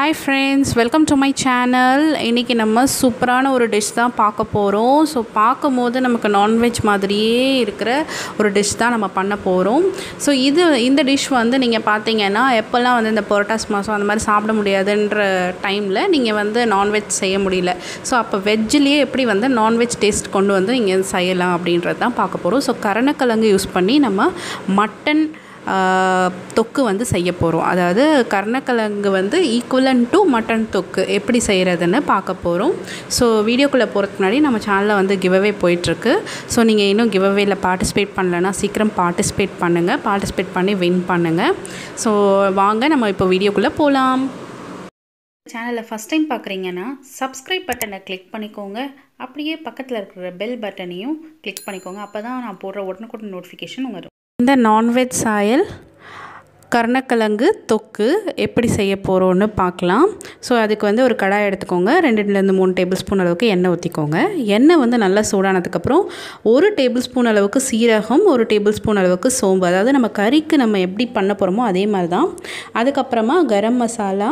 hi friends welcome to my channel இன்றைக்கி நம்ம சூப்பரான ஒரு டிஷ் தான் பார்க்க போகிறோம் ஸோ பார்க்கும்போது நமக்கு நான்வெஜ் மாதிரியே இருக்கிற ஒரு டிஷ் தான் நம்ம பண்ண போகிறோம் ஸோ இது இந்த டிஷ் வந்து நீங்கள் பார்த்தீங்கன்னா எப்போல்லாம் வந்து இந்த பொரோட்டாஸ் மாதம் அந்த மாதிரி சாப்பிட முடியாதுன்ற டைமில் நீங்கள் வந்து நான்வெஜ் செய்ய முடியல ஸோ அப்போ வெஜ்ஜிலேயே எப்படி வந்து நான்வெஜ் டேஸ்ட் கொண்டு வந்து இங்கே செய்யலாம் அப்படின்றது தான் பார்க்க போகிறோம் ஸோ கரணக்கிழங்கு யூஸ் பண்ணி நம்ம மட்டன் தொக்கு வந்து செய்ய போகிறோம் அதாவது கருணக்கிழங்கு வந்து ஈக்குவலன் டு மட்டன் தொக்கு எப்படி செய்கிறதுன்னு பார்க்க போகிறோம் ஸோ வீடியோக்குள்ளே போகிறதுக்கு முன்னாடி நம்ம சேனலில் வந்து கிவ்அவே போயிட்டுருக்கு ஸோ நீங்கள் இன்னும் கிவ்அவேல பார்ட்டிசிபேட் பண்ணலைன்னா சீக்கிரம் பார்ட்டிசிபேட் பண்ணுங்கள் பார்ட்டிசிபேட் பண்ணி வின் பண்ணுங்கள் ஸோ வாங்க நம்ம இப்போ வீடியோக்குள்ளே போகலாம் சேனலை ஃபஸ்ட் டைம் பார்க்குறீங்கன்னா சப்ஸ்கிரைப் பட்டனை கிளிக் பண்ணிக்கோங்க அப்படியே பக்கத்தில் இருக்கிற பெல் பட்டனையும் கிளிக் பண்ணிக்கோங்க அப்போ தான் நான் போடுற உடனுக்குடன் நோட்டிஃபிகேஷன் வரும் இந்த நான்வெஜ் சாயல் கருணக்கிழங்கு தொக்கு எப்படி செய்ய போகிறோன்னு பார்க்கலாம் ஸோ அதுக்கு வந்து ஒரு கடாய் எடுத்துக்கோங்க ரெண்டுலேருந்து மூணு டேபிள் ஸ்பூன் அளவுக்கு எண்ணெய் ஊற்றிக்கோங்க எண்ணெய் வந்து நல்லா சூடானதுக்கப்புறம் ஒரு டேபிள் ஸ்பூன் அளவுக்கு சீரகம் ஒரு டேபிள் ஸ்பூன் அளவுக்கு சோம்பு அதாவது நம்ம கறிக்கு நம்ம எப்படி பண்ண போகிறோமோ அதே மாதிரி தான் அதுக்கப்புறமா கரம் மசாலா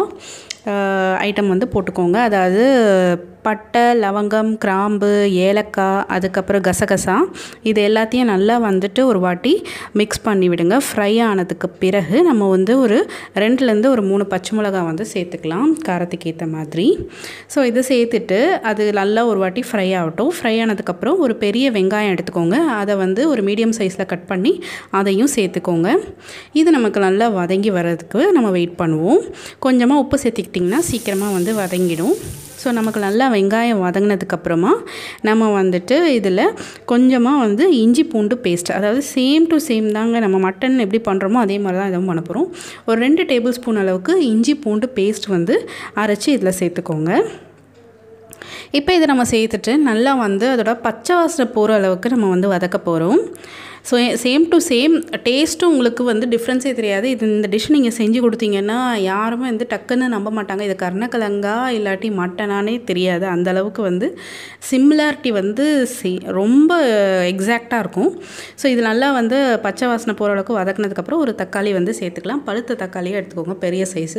ஐட்டம் வந்து போட்டுக்கோங்க அதாவது பட்டை லவங்கம் கிராம்பு ஏலக்காய் அதுக்கப்புறம் கசகசா இது எல்லாத்தையும் நல்லா வந்துட்டு ஒரு வாட்டி மிக்ஸ் பண்ணி விடுங்க ஃப்ரை ஆனதுக்கு பிறகு நம்ம வந்து ஒரு ரெண்டுலேருந்து ஒரு மூணு பச்சை மிளகா வந்து சேர்த்துக்கலாம் காரத்துக்கு ஏற்ற மாதிரி ஸோ இது சேர்த்துட்டு அது நல்லா ஒரு வாட்டி ஃப்ரை ஆகட்டும் ஃப்ரை ஆனதுக்கப்புறம் ஒரு பெரிய வெங்காயம் எடுத்துக்கோங்க அதை வந்து ஒரு மீடியம் சைஸில் கட் பண்ணி அதையும் சேர்த்துக்கோங்க இது நமக்கு நல்லா வதங்கி வர்றதுக்கு நம்ம வெயிட் பண்ணுவோம் கொஞ்சமாக உப்பு சேர்த்துக்கிட்டிங்கன்னா சீக்கிரமாக வந்து வதங்கிடும் ஸோ நமக்கு நல்லா வெங்காயம் வதங்கினதுக்கப்புறமா நம்ம வந்துட்டு இதில் கொஞ்சமாக வந்து இஞ்சி பூண்டு பேஸ்ட் அதாவது சேம் டு சேம் தாங்க நம்ம மட்டன் எப்படி பண்ணுறோமோ அதே மாதிரி தான் இதுவும் பண்ண போகிறோம் ஒரு ரெண்டு டேபிள் ஸ்பூன் அளவுக்கு இஞ்சி பூண்டு பேஸ்ட் வந்து அரைச்சி இதில் சேர்த்துக்கோங்க இப்போ இதை நம்ம சேர்த்துட்டு நல்லா வந்து அதோட பச்சை வாசனை போகிற அளவுக்கு நம்ம வந்து வதக்க போகிறோம் ஸோ சேம் டு சேம் டேஸ்ட்டும் உங்களுக்கு வந்து டிஃப்ரென்ஸே தெரியாது இது இந்த டிஷ் நீங்கள் செஞ்சு கொடுத்தீங்கன்னா யாருமே வந்து டக்குன்னு நம்ப மாட்டாங்க இது கருணக்கிழங்கா இல்லாட்டி மட்டனானே தெரியாது அந்த அளவுக்கு வந்து சிமிலாரிட்டி வந்து சி ரொம்ப எக்ஸாக்டாக இருக்கும் ஸோ இது நல்லா வந்து பச்சை வாசனை போகிற அளவுக்கு வதக்குனதுக்கப்புறம் ஒரு தக்காளி வந்து சேர்த்துக்கலாம் பழுத்த தக்காளியாக எடுத்துக்கோங்க பெரிய சைஸு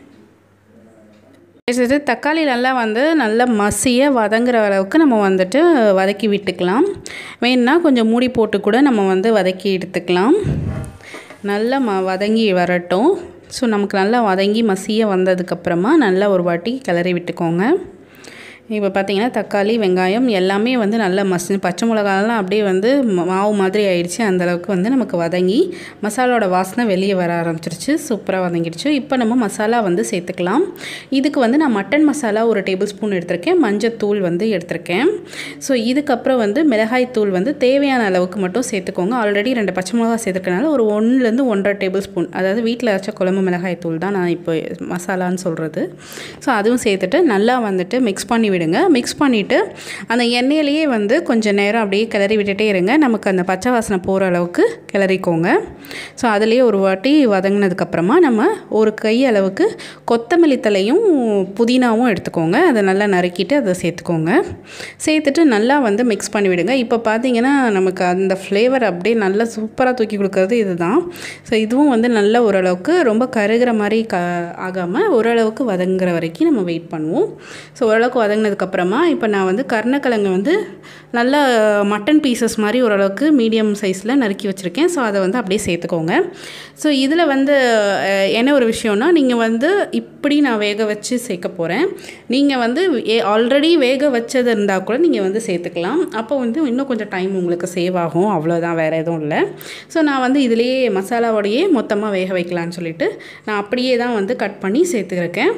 இது தக்காளி நல்லா வந்து நல்லா மசிய வதங்குற அளவுக்கு நம்ம வந்துட்டு வதக்கி விட்டுக்கலாம் வேணுன்னா கொஞ்சம் மூடி போட்டு கூட நம்ம வந்து வதக்கி எடுத்துக்கலாம் நல்லா ம வதங்கி வரட்டும் ஸோ நமக்கு நல்லா வதங்கி மசிய வந்ததுக்கப்புறமா நல்லா ஒரு வாட்டி கிளறி விட்டுக்கோங்க இப்போ பார்த்தீங்கன்னா தக்காளி வெங்காயம் எல்லாமே வந்து நல்லா மசி பச்சை மிளகாலாம் அப்படியே வந்து மாவு மாதிரி ஆயிடுச்சு அந்தளவுக்கு வந்து நமக்கு வதங்கி மசாலாவோட வாசனை வெளியே வர ஆரம்பிச்சிருச்சு சூப்பராக வதங்கிடுச்சு இப்போ நம்ம மசாலா வந்து சேர்த்துக்கலாம் இதுக்கு வந்து நான் மட்டன் மசாலா ஒரு டேபிள் ஸ்பூன் எடுத்திருக்கேன் மஞ்சத்தூள் வந்து எடுத்திருக்கேன் ஸோ இதுக்கப்புறம் வந்து மிளகாய் தூள் வந்து தேவையான அளவுக்கு மட்டும் சேர்த்துக்கோங்க ஆல்ரெடி ரெண்டு பச்சை மிளகா சேர்த்துக்கனால ஒரு ஒன்றுலேருந்து ஒன்றரை டேபிள் ஸ்பூன் அதாவது வீட்டில் அரைச்ச குழம்பு மிளகாய் தூள் தான் நான் இப்போ மசாலான்னு சொல்கிறது ஸோ அதுவும் சேர்த்துட்டு நல்லா வந்துட்டு மிக்ஸ் பண்ணி விடுங்க மிக்ஸ் பண்ணிவிட்டு அந்த எண்ணெயிலேயே வந்து கொஞ்சம் நேரம் அப்படியே கிளறி விட்டுட்டே இருங்க நமக்கு அந்த பச்சை வாசனை போகிற அளவுக்கு கிளறிக்கோங்க ஸோ அதுலேயே ஒரு வாட்டி வதங்கினதுக்கப்புறமா நம்ம ஒரு கை அளவுக்கு கொத்தமல்லி தலையும் புதினாவும் எடுத்துக்கோங்க அதை நல்லா நறுக்கிட்டு அதை சேர்த்துக்கோங்க சேர்த்துட்டு நல்லா வந்து மிக்ஸ் பண்ணி விடுங்க இப்போ பார்த்தீங்கன்னா நமக்கு அந்த ஃப்ளேவர் அப்படியே நல்லா சூப்பராக தூக்கி கொடுக்கறது இதுதான் ஸோ இதுவும் வந்து நல்ல ஓரளவுக்கு ரொம்ப கருகிற மாதிரி க ஆகாமல் ஓரளவுக்கு வதங்குற வரைக்கும் நம்ம வெயிட் பண்ணுவோம் ஸோ ஓரளவுக்கு வதங்கினதுக்கப்புறமா இப்போ நான் வந்து கருணக்கிழங்கு வந்து நல்ல மட்டன் பீசஸ் மாதிரி ஓரளவுக்கு மீடியம் சைஸில் நறுக்கி வச்சுருக்கேன் ஸோ அதை வந்து அப்படியே சேர்த்துக்கோங்க ஸோ இதில் வந்து என்ன ஒரு விஷயம்னா நீங்கள் வந்து இப்படி நான் வேக வச்சு சேர்க்க போகிறேன் நீங்கள் வந்து ஆல்ரெடி வேக வச்சது இருந்தால் கூட நீங்கள் வந்து சேர்த்துக்கலாம் அப்போ வந்து இன்னும் கொஞ்சம் டைம் உங்களுக்கு சேவ் ஆகும் அவ்வளோதான் வேறு எதுவும் இல்லை ஸோ நான் வந்து இதிலேயே மசாலாவோடையே மொத்தமாக வேக வைக்கலான்னு சொல்லிட்டு நான் அப்படியே தான் வந்து கட் பண்ணி சேர்த்துருக்கேன்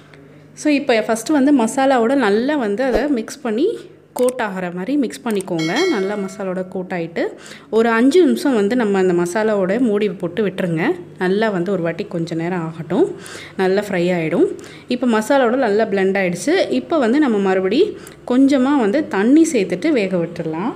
ஸோ இப்போ ஃபஸ்ட்டு வந்து மசாலாவோட நல்லா வந்து அதை மிக்ஸ் பண்ணி கோட் ஆகிற மாதிரி மிக்ஸ் பண்ணிக்கோங்க நல்லா மசாலாவோட கோட் ஆகிட்டு ஒரு அஞ்சு நிமிஷம் வந்து நம்ம அந்த மசாலாவோட மூடி போட்டு விட்டுருங்க நல்லா வந்து ஒரு வாட்டி கொஞ்சம் நேரம் ஆகட்டும் நல்லா ஃப்ரை ஆகிடும் இப்போ மசாலாவோட நல்லா பிளெண்ட் ஆகிடுச்சு இப்போ வந்து நம்ம மறுபடி கொஞ்சமாக வந்து தண்ணி சேர்த்துட்டு வேக விட்டுடலாம்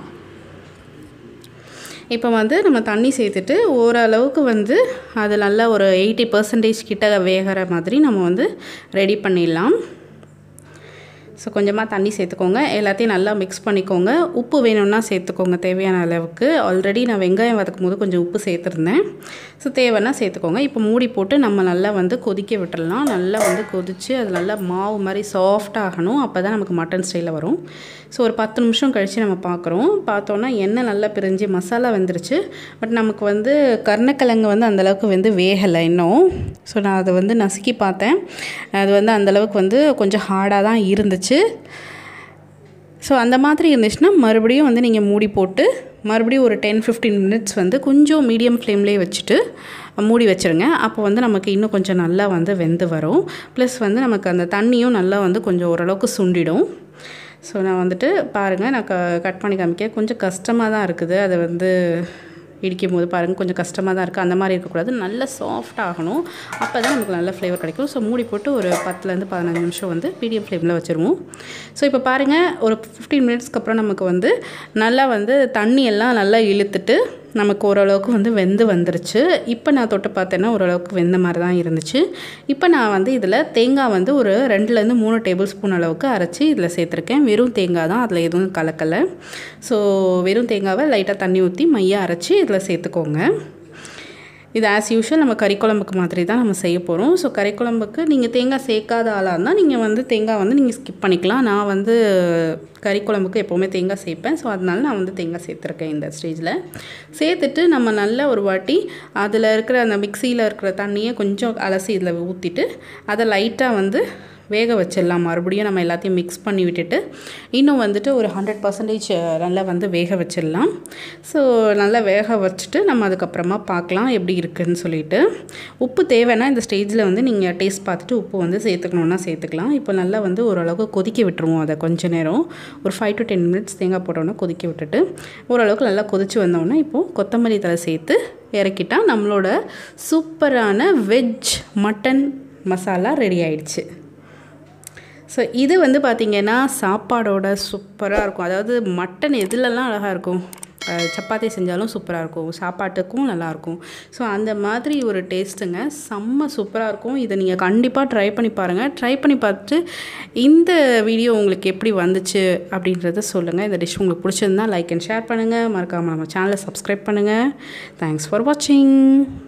இப்போ வந்து நம்ம தண்ணி சேர்த்துட்டு ஓரளவுக்கு வந்து அது நல்லா ஒரு எயிட்டி பர்சன்டேஜ் கிட்ட வேகிற மாதிரி நம்ம வந்து ரெடி பண்ணிடலாம் ஸோ கொஞ்சமாக தண்ணி சேர்த்துக்கோங்க எல்லாத்தையும் நல்லா மிக்ஸ் பண்ணிக்கோங்க உப்பு வேணும்னா சேர்த்துக்கோங்க தேவையான அளவுக்கு ஆல்ரெடி நான் வெங்காயம் வதக்கும் போது கொஞ்சம் உப்பு சேர்த்துருந்தேன் ஸோ தேவைன்னா சேர்த்துக்கோங்க இப்போ மூடி போட்டு நம்ம நல்லா வந்து கொதிக்க விட்டுடலாம் நல்லா வந்து கொதித்து அது நல்லா மாவு மாதிரி சாஃப்ட் ஆகணும் அப்போ தான் நமக்கு மட்டன் ஸ்டைலில் வரும் ஸோ ஒரு பத்து நிமிஷம் கழித்து நம்ம பார்க்குறோம் பார்த்தோன்னா எண்ணெய் நல்லா பிரிஞ்சு மசாலா வெந்துருச்சு பட் நமக்கு வந்து கருணக்கிழங்கு வந்து அந்தளவுக்கு வந்து வேகலை இன்னும் ஸோ நான் அதை வந்து நசுக்கி பார்த்தேன் அது வந்து அந்தளவுக்கு வந்து கொஞ்சம் ஹார்டாக தான் இருந்துச்சு ஸோ அந்த மாதிரி இருந்துச்சுன்னா மறுபடியும் வந்து நீங்கள் மூடி போட்டு மறுபடியும் ஒரு டென் ஃபிஃப்டீன் மினிட்ஸ் வந்து கொஞ்சம் மீடியம் ஃப்ளேம்லேயே வச்சுட்டு மூடி வச்சுருங்க அப்போ வந்து நமக்கு இன்னும் கொஞ்சம் நல்லா வந்து வெந்து வரும் ப்ளஸ் வந்து நமக்கு அந்த தண்ணியும் நல்லா வந்து கொஞ்சம் ஓரளவுக்கு சுண்டிடும் ஸோ நான் வந்துட்டு பாருங்கள் நான் க கட் பண்ணி காமிக்க கொஞ்சம் கஷ்டமாக தான் இருக்குது அதை வந்து இடிக்கும் போது பாருங்கள் கொஞ்சம் கஷ்டமாக தான் இருக்குது அந்த மாதிரி இருக்கக்கூடாது நல்லா சாஃப்ட் ஆகணும் அப்போ தான் நமக்கு நல்ல ஃப்ளேவர் கிடைக்கும் ஸோ மூடி போட்டு ஒரு பத்துலேருந்து பதினஞ்சு நிமிஷம் வந்து மீடியம் ஃப்ளேமில் வச்சுருவோம் ஸோ இப்போ பாருங்கள் ஒரு ஃபிஃப்டீன் மினிட்ஸ்க்கு அப்புறம் நமக்கு வந்து நல்லா வந்து தண்ணி எல்லாம் நல்லா இழுத்துட்டு நமக்கு ஓரளவுக்கு வந்து வெந்து வந்துருச்சு இப்போ நான் தொட்டு பார்த்தேன்னா ஓரளவுக்கு வெந்த மாதிரி தான் இருந்துச்சு இப்போ நான் வந்து இதில் தேங்காய் வந்து ஒரு ரெண்டுலேருந்து மூணு டேபிள் ஸ்பூன் அளவுக்கு அரைச்சி இதில் சேர்த்துருக்கேன் வெறும் தேங்காய் தான் அதில் எதுவும் கலக்கலை ஸோ வெறும் தேங்காவை லைட்டாக தண்ணி ஊற்றி மையாக அரைச்சி இதில் சேர்த்துக்கோங்க இது ஆஸ் யூஷுவல் நம்ம கறி குழம்புக்கு மாதிரி தான் நம்ம செய்ய போகிறோம் ஸோ கறி குழம்புக்கு நீங்கள் தேங்காய் சேர்க்காத ஆளாக இருந்தால் நீங்கள் வந்து தேங்காய் வந்து நீங்கள் ஸ்கிப் பண்ணிக்கலாம் நான் வந்து கறி குழம்புக்கு எப்போவுமே தேங்காய் சேர்ப்பேன் ஸோ அதனால நான் வந்து தேங்காய் சேர்த்துருக்கேன் இந்த ஸ்டேஜில் சேர்த்துட்டு நம்ம நல்ல ஒரு வாட்டி அதில் இருக்கிற அந்த மிக்சியில் இருக்கிற தண்ணியை கொஞ்சம் அலசி இதில் ஊற்றிட்டு அதை லைட்டாக வந்து வேக வச்சிடலாம் மறுபடியும் நம்ம எல்லாத்தையும் மிக்ஸ் பண்ணி விட்டுட்டு இன்னும் வந்துட்டு ஒரு ஹண்ட்ரட் பர்சன்டேஜ் நல்லா வந்து வேக வச்சிடலாம் ஸோ நல்லா வேக வச்சுட்டு நம்ம அதுக்கப்புறமா பார்க்கலாம் எப்படி இருக்குதுன்னு சொல்லிட்டு உப்பு தேவைன்னா இந்த ஸ்டேஜில் வந்து நீங்கள் டேஸ்ட் பார்த்துட்டு உப்பு வந்து சேர்த்துக்கணுன்னா சேர்த்துக்கலாம் இப்போ நல்லா வந்து ஓரளவுக்கு கொதிக்க விட்டுருவோம் அதை கொஞ்ச நேரம் ஒரு ஃபைவ் டு டென் மினிட்ஸ் தேங்காய் போட்டோன்னா கொதிக்க விட்டுட்டு ஓரளவுக்கு நல்லா கொதிச்சு வந்தோடனே இப்போது கொத்தமல்லி தலை சேர்த்து இறக்கிட்டால் நம்மளோட சூப்பரான வெஜ் மட்டன் மசாலா ரெடி ஆயிடுச்சு ஸோ இது வந்து பார்த்திங்கன்னா சாப்பாடோட சூப்பராக இருக்கும் அதாவது மட்டன் எதுலலாம் அழகாக இருக்கும் சப்பாத்தி செஞ்சாலும் சூப்பராக இருக்கும் சாப்பாட்டுக்கும் நல்லாயிருக்கும் ஸோ அந்த மாதிரி ஒரு டேஸ்ட்டுங்க செம்ம சூப்பராக இருக்கும் இதை நீங்கள் கண்டிப்பாக ட்ரை பண்ணி பாருங்கள் ட்ரை பண்ணி பார்த்துட்டு இந்த வீடியோ உங்களுக்கு எப்படி வந்துச்சு அப்படின்றத சொல்லுங்கள் இந்த டிஷ் உங்களுக்கு பிடிச்சிருந்தா லைக் அண்ட் ஷேர் பண்ணுங்கள் மறக்காமல் நம்ம சேனலை சப்ஸ்கிரைப் பண்ணுங்கள் தேங்க்ஸ் ஃபார் வாட்சிங்